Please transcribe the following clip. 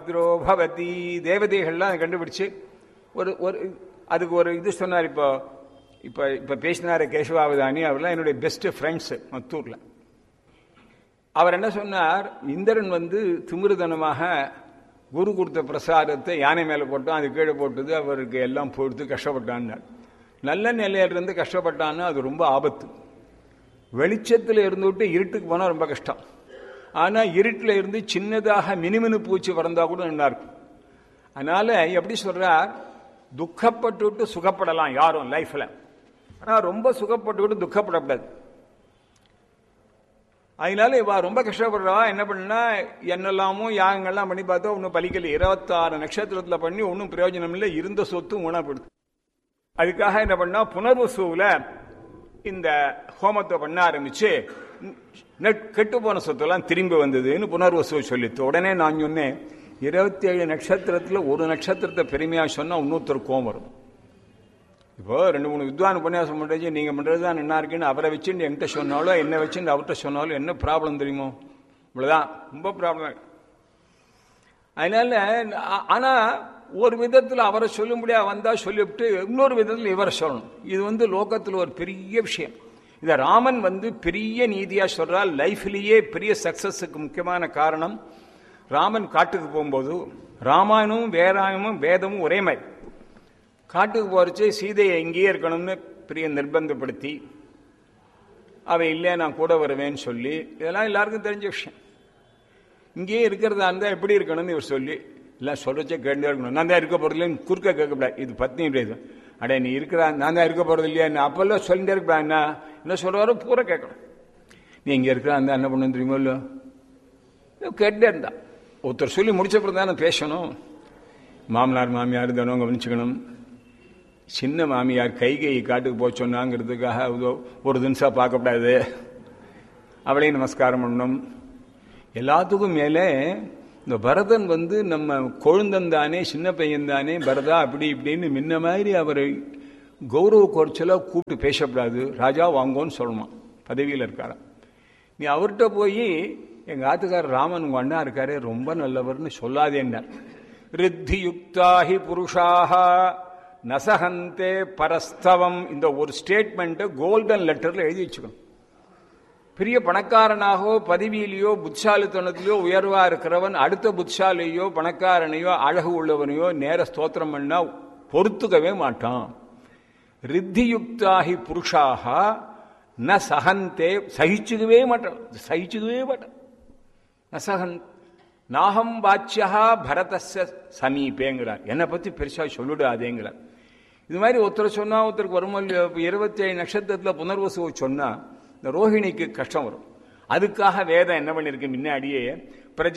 பத்ரோ பவதி தேவதைகள்லாம் அதை கண்டுபிடிச்சு ஒரு ஒரு அதுக்கு ஒரு இது சொன்னார் இப்போ இப்போ இப்போ பேசினார் கேசவாவதானி அவர்லாம் என்னுடைய பெஸ்ட் ஃப்ரெண்ட்ஸு மத்தூரில் அவர் என்ன சொன்னார் இந்திரன் வந்து திமிருதனமாக குரு கொடுத்த பிரசாதத்தை யானை மேலே போட்டோம் அது கீழே போட்டது அவருக்கு எல்லாம் பொறுத்து கஷ்டப்பட்டான்னார் நல்ல நிலையிலிருந்து கஷ்டப்பட்டான்னா அது ரொம்ப ஆபத்து வெளிச்சத்தில் இருந்துவிட்டு இருட்டுக்கு போனால் ரொம்ப கஷ்டம் ஆனால் இருட்டில் இருந்து சின்னதாக மினுமினு பூச்சி வறந்தா கூட நல்லா இருக்கும் அதனால எப்படி சொல்றார் துக்கப்பட்டுவிட்டு சுகப்படலாம் யாரும் லைஃப்ல ஆனால் ரொம்ப சுகப்பட்டுவிட்டு துக்கப்படக்கூடாது அதனால இவா ரொம்ப கஷ்டப்படுறவா என்ன பண்ணா என்னெல்லாமோ யாகங்கள்லாம் பண்ணி பார்த்தா ஒன்றும் பலிக்கல இருபத்தாறு நட்சத்திரத்தில் பண்ணி ஒன்றும் பிரயோஜனம் இல்லை இருந்த சொத்து உணப்படுது அதுக்காக என்ன பண்ணா புனர்வசுவில் இந்த ஹோமத்தை பண்ண ஆரம்பிச்சு கெட்டு போன சொத்தெல்லாம் திரும்பி வந்ததுன்னு புனர்வசுவை சொல்லித்து உடனே நான் சொன்னேன் இருபத்தி ஏழு நட்சத்திரத்தில் ஒரு நட்சத்திரத்தை பெருமையாக சொன்னால் இன்னொருத்தர் கோவம் வரும் இப்போ ரெண்டு மூணு வித்வான் உபன்யாசம் பண்ணுறது நீங்கள் பண்ணுறது தான் என்ன இருக்குன்னு அவரை வச்சுட்டு என்கிட்ட சொன்னாலோ என்ன வச்சுட்டு அவர்கிட்ட சொன்னாலும் என்ன ப்ராப்ளம் தெரியுமோ இவ்வளோதான் ரொம்ப ப்ராப்ளம் அதனால ஆனால் ஒரு விதத்தில் அவரை சொல்லும்படியா வந்தால் சொல்லிவிட்டு இன்னொரு விதத்தில் இவரை சொல்லணும் இது வந்து லோகத்தில் ஒரு பெரிய விஷயம் இதை ராமன் வந்து பெரிய நீதியாக சொல்கிறார் லைஃப்லேயே பெரிய சக்சஸுக்கு முக்கியமான காரணம் ராமன் காட்டுக்கு போகும்போது ராமாயணமும் வேராயமும் வேதமும் ஒரே மாதிரி காட்டுக்கு போகிறச்சு சீதையை இங்கேயே இருக்கணும்னு பெரிய நிர்பந்தப்படுத்தி அவ இல்லை நான் கூட வருவேன்னு சொல்லி இதெல்லாம் எல்லாருக்கும் தெரிஞ்ச விஷயம் இங்கேயே இருக்கிறதா இருந்தால் எப்படி இருக்கணும்னு இவர் சொல்லி எல்லாம் சொல்றச்சே கேட்டே இருக்கணும் நான் தான் இருக்க போகிறதில்லைன்னு குறுக்க கேட்கக்கூடாது இது பத்னி இது அடே நீ இருக்கிறா நான் தான் இருக்க போகிறது இல்லையா என்ன அப்பெல்லாம் சொல்லிட்டே இருப்பா என்ன என்ன சொல்கிறாரோ பூரா கேட்கணும் நீ இங்கே இருக்கிறா இருந்தா என்ன பண்ணணும் தெரியுமோ இல்லையோ கேட்டே இருந்தா ஒருத்தர் சொல்லி முடிச்சப்பறம் தானே பேசணும் மாமனார் மாமியார் தினம் கவனிச்சுக்கணும் சின்ன மாமியார் கைகை காட்டுக்கு போக சொன்னாங்கிறதுக்காக ஒரு தினசா பார்க்கக்கூடாது அவளையும் நமஸ்காரம் பண்ணணும் எல்லாத்துக்கும் மேலே இந்த பரதன் வந்து நம்ம கொழுந்தன் தானே சின்ன பையன் தானே பரதா அப்படி இப்படின்னு முன்ன மாதிரி அவரை கௌரவ குறைச்சலாக கூப்பிட்டு பேசக்கூடாது ராஜா வாங்கோன்னு சொல்லணும் பதவியில் இருக்காராம் நீ அவர்கிட்ட போய் எங்கள் ஆத்துக்காரர் ராமன் உங்கள் அண்ணா இருக்காரு ரொம்ப நல்லவர்னு சொல்லாதேன்னார் ரித்தியுக்தாஹி புருஷாக நசகந்தே பரஸ்தவம் இந்த ஒரு ஸ்டேட்மெண்ட்டை கோல்டன் லெட்டரில் எழுதி வச்சுக்கணும் பெரிய பணக்காரனாகவோ பதவியிலேயோ புட்சாலித்தனத்திலேயோ உயர்வா இருக்கிறவன் அடுத்த புட்சாலியோ பணக்காரனையோ அழகு உள்ளவனையோ நேர ஸ்தோத்திரம் பண்ணா பொறுத்துக்கவே மாட்டான் ரித்தியுக்தாகி புருஷாக ந சகந்தே சகிச்சுக்கவே மாட்டான் சகிச்சுக்கவே மாட்டான் ந சகன் நாகம் வாச்சியா பரதஸ்ய சமீபேங்கிறார் என்னை பற்றி பெருசாக சொல்லிடாதேங்கிறார் இது மாதிரி ஒருத்தர் சொன்னா ஒருத்தருக்கு வரும் இருபத்தி ஏழு நட்சத்திரத்தில் புனர்வசுவை சொன்னா இந்த ரோஹிணிக்கு கஷ்டம் வரும் அதுக்காக வேதம் என்ன பண்ணிருக்கு முன்னாடியே பிரஜ